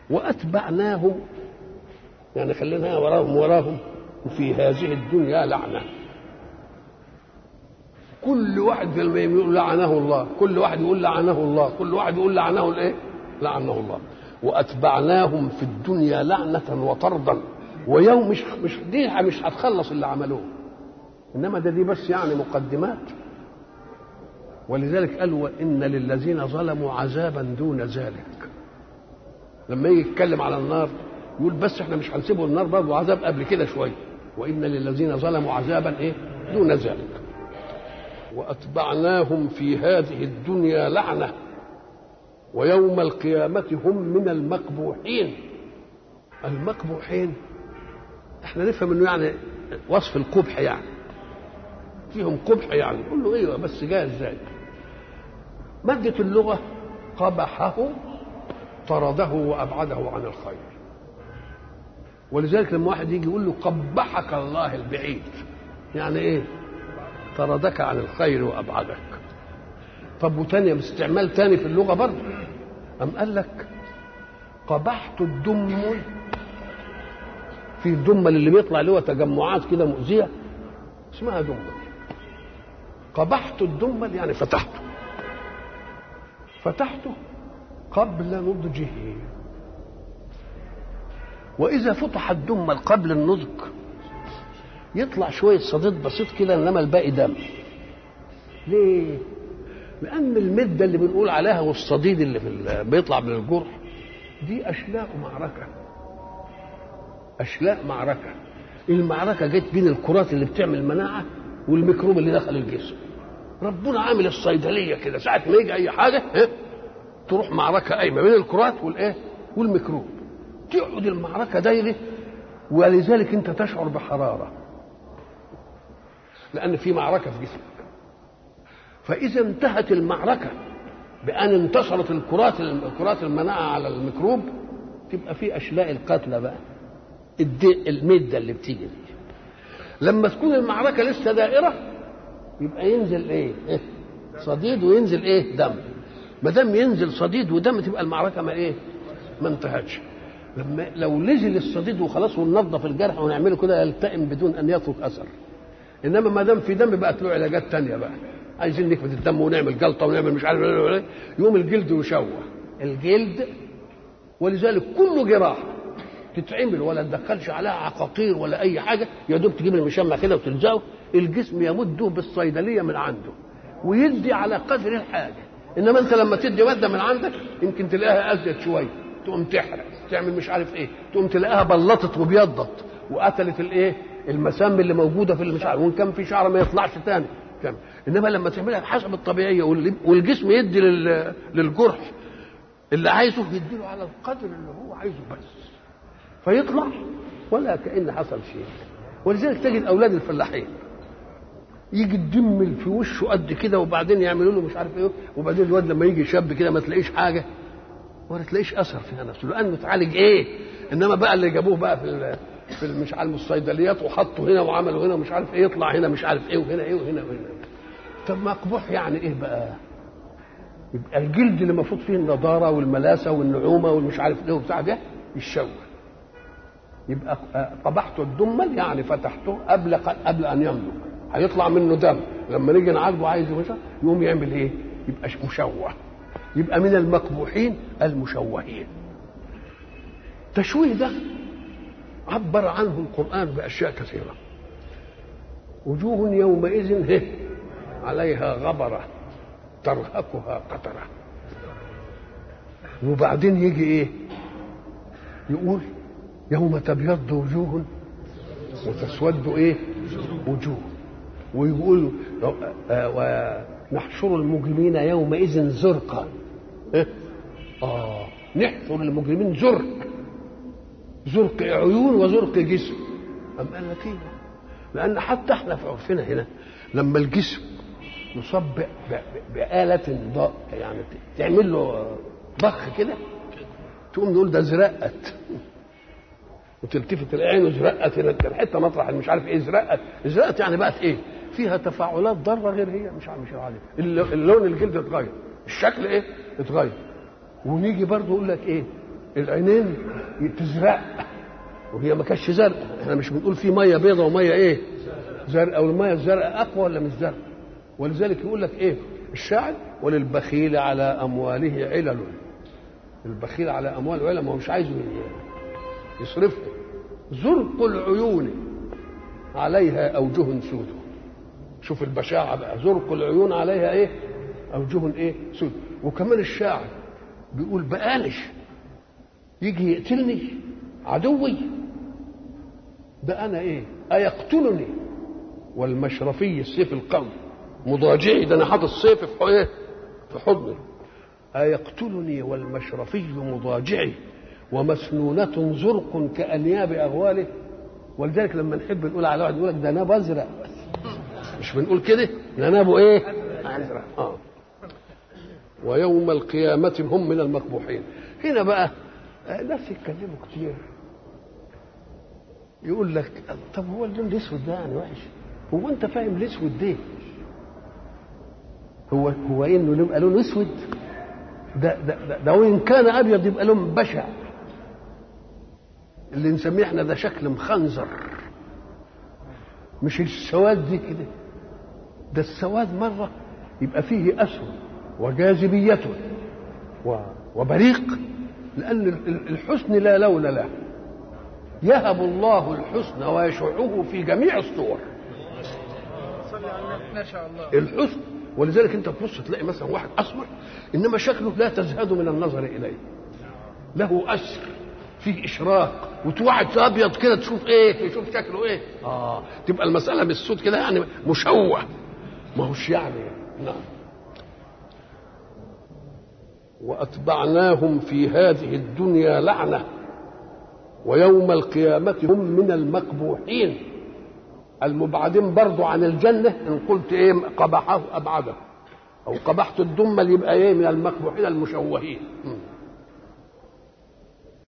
واتبعناهم يعني خلينا وراهم وراهم وفي هذه الدنيا لعنه كل واحد في المية يقول لعنه الله كل واحد يقول لعنه الله كل واحد يقول لعنه الايه لعنه الله واتبعناهم في الدنيا لعنه وطردا ويوم مش مش دي مش هتخلص اللي عملوه انما ده دي بس يعني مقدمات ولذلك قال وان للذين ظلموا عذابا دون ذلك لما يجي يتكلم على النار يقول بس احنا مش هنسيبه النار برضه عذاب قبل كده شويه وان للذين ظلموا عذابا ايه دون ذلك واتبعناهم في هذه الدنيا لعنه ويوم القيامه هم من المقبوحين المقبوحين احنا نفهم انه يعني وصف القبح يعني فيهم قبح يعني نقول له ايوه بس جاء ازاي مادة اللغة قبحه طرده وابعده عن الخير ولذلك لما واحد يجي يقول له قبحك الله البعيد يعني ايه طردك عن الخير وابعدك طب وتاني استعمال تاني في اللغه برضه أم قال لك قبحت الدمل في الدمل اللي بيطلع اللي هو تجمعات كده مؤذيه اسمها دمل قبحت الدمل يعني فتحته فتحته قبل نضجه واذا فتح الدمل قبل النضج يطلع شويه صديد بسيط كده انما الباقي دم ليه لان المده اللي بنقول عليها والصديد اللي في بيطلع من الجرح دي اشلاء معركه اشلاء معركه المعركه جت بين الكرات اللي بتعمل مناعه والميكروب اللي دخل الجسم ربنا عامل الصيدليه كده ساعه ما يجي اي حاجه اه تروح معركه قايمه بين الكرات والايه والميكروب تقعد المعركه دايره ولذلك انت تشعر بحراره لان في معركه في جسمك فاذا انتهت المعركه بان انتصرت الكرات الكرات المناعه على الميكروب تبقى في اشلاء القتلى بقى المده اللي بتيجي دي لما تكون المعركه لسه دائره يبقى ينزل ايه صديد وينزل ايه دم ما دام ينزل صديد ودم تبقى المعركه ما ايه ما انتهتش لما لو نزل الصديد وخلاص وننظف الجرح ونعمله كده يلتئم بدون ان يترك اثر انما ما دام في دم بقت له علاجات تانية بقى عايزين نكبت الدم ونعمل جلطه ونعمل مش عارف يوم الجلد يشوه الجلد ولذلك كل جراحه تتعمل ولا تدخلش عليها عقاقير ولا اي حاجه يا دوب تجيب المشمع كده وتلزقه الجسم يمده بالصيدليه من عنده ويدي على قدر الحاجه انما انت لما تدي ماده من عندك يمكن تلاقيها ازيد شويه تقوم تحرق تعمل مش عارف ايه تقوم تلاقيها بلطت وبيضت وقتلت الايه المسام اللي موجوده في اللي مش عارف وان كان في شعر ما يطلعش تاني كم. انما لما تعملها بحسب الطبيعيه والجسم يدي للجرح اللي عايزه يديله على القدر اللي هو عايزه بس فيطلع ولا كأن حصل شيء ولذلك تجد اولاد الفلاحين يجي الدم في وشه قد كده وبعدين يعملوا له مش عارف ايه وبعدين الواد لما يجي شاب كده ما تلاقيش حاجه ولا تلاقيش اثر فيها نفسه لانه اتعالج ايه انما بقى اللي جابوه بقى في في مش عارف الصيدليات وحطوا هنا وعملوا هنا ومش عارف ايه يطلع هنا مش عارف ايه وهنا ايه وهنا وهنا طب مقبوح يعني ايه بقى؟ يبقى الجلد اللي المفروض فيه النضاره والملاسه والنعومه والمش عارف ايه وبتاع ده يتشوه يبقى قبحت الدمل يعني فتحته قبل قبل ان ينضج هيطلع منه دم لما نيجي نعالجه عايز مثلا يقوم يعمل ايه؟ يبقى مشوه يبقى من المقبوحين المشوهين التشويه ده عبر عنه القرآن بأشياء كثيرة وجوه يومئذ هه عليها غبرة ترهقها قترة وبعدين يجي ايه يقول يوم تبيض وجوه وتسود ايه وجوه ويقول ونحشر المجرمين يومئذ زرقا إيه؟ اه نحشر المجرمين زرق زرق عيون وزرق جسم أم قال لك ايه لأن حتى احنا في عرفنا هنا لما الجسم يصاب بآلة ضاء يعني تعمل له ضخ كده تقوم نقول ده زرقت وتلتفت العين وزرقت هنا حته مطرح مش عارف ايه زرقت زرقت يعني بقت ايه فيها تفاعلات ضاره غير هي مش مش عارف اللون الجلد اتغير الشكل ايه اتغير ونيجي برضه يقول لك ايه العينين تزرق وهي ما كانتش زرقاء احنا مش بنقول في ميه بيضاء وميه ايه زرقاء والميه الزرقاء اقوى ولا مش زرقاء ولذلك يقول لك ايه الشاعر وللبخيل على امواله علل البخيل على امواله علل ما هو مش عايزه يصرفها زرق العيون عليها اوجه سود شوف البشاعه بقى زرق العيون عليها ايه اوجه ايه سود وكمان الشاعر بيقول بقالش يجي يقتلني عدوي ده انا ايه ايقتلني والمشرفي السيف القوي مضاجعي ده انا حاطط السيف في ايه في حضني ايقتلني والمشرفي مضاجعي ومسنونة زرق كأنياب أغواله ولذلك لما نحب نقول على واحد يقول لك ده ناب أزرق مش بنقول كده ده نابه إيه؟ أزرق آه ويوم القيامة هم من المقبوحين هنا بقى ناس يتكلموا كتير يقول لك طب هو اللون الاسود ده يعني وحش هو انت فاهم الاسود ده هو هو انه يبقى لون اسود ده ده ده, ده وان كان ابيض يبقى لون بشع اللي نسميه احنا ده شكل مخنزر مش السواد دي كده ده السواد مره يبقى فيه اسود وجاذبيته وبريق لأن الحسن لا لون له يهب الله الحسن ويشعه في جميع الصور ما شاء الله الحسن ولذلك انت تبص تلاقي مثلا واحد اسمر انما شكله لا تزهد من النظر اليه له اسر فيه اشراق وتوعد ابيض كده تشوف ايه تشوف شكله ايه اه تبقى المساله بالسود كده يعني مشوه ما هوش يعني نعم واتبعناهم في هذه الدنيا لعنه ويوم القيامه هم من المقبوحين المبعدين برضو عن الجنه ان قلت ايه قبحه ابعده او قبحت الدم اللي يبقى ايه من المقبوحين المشوهين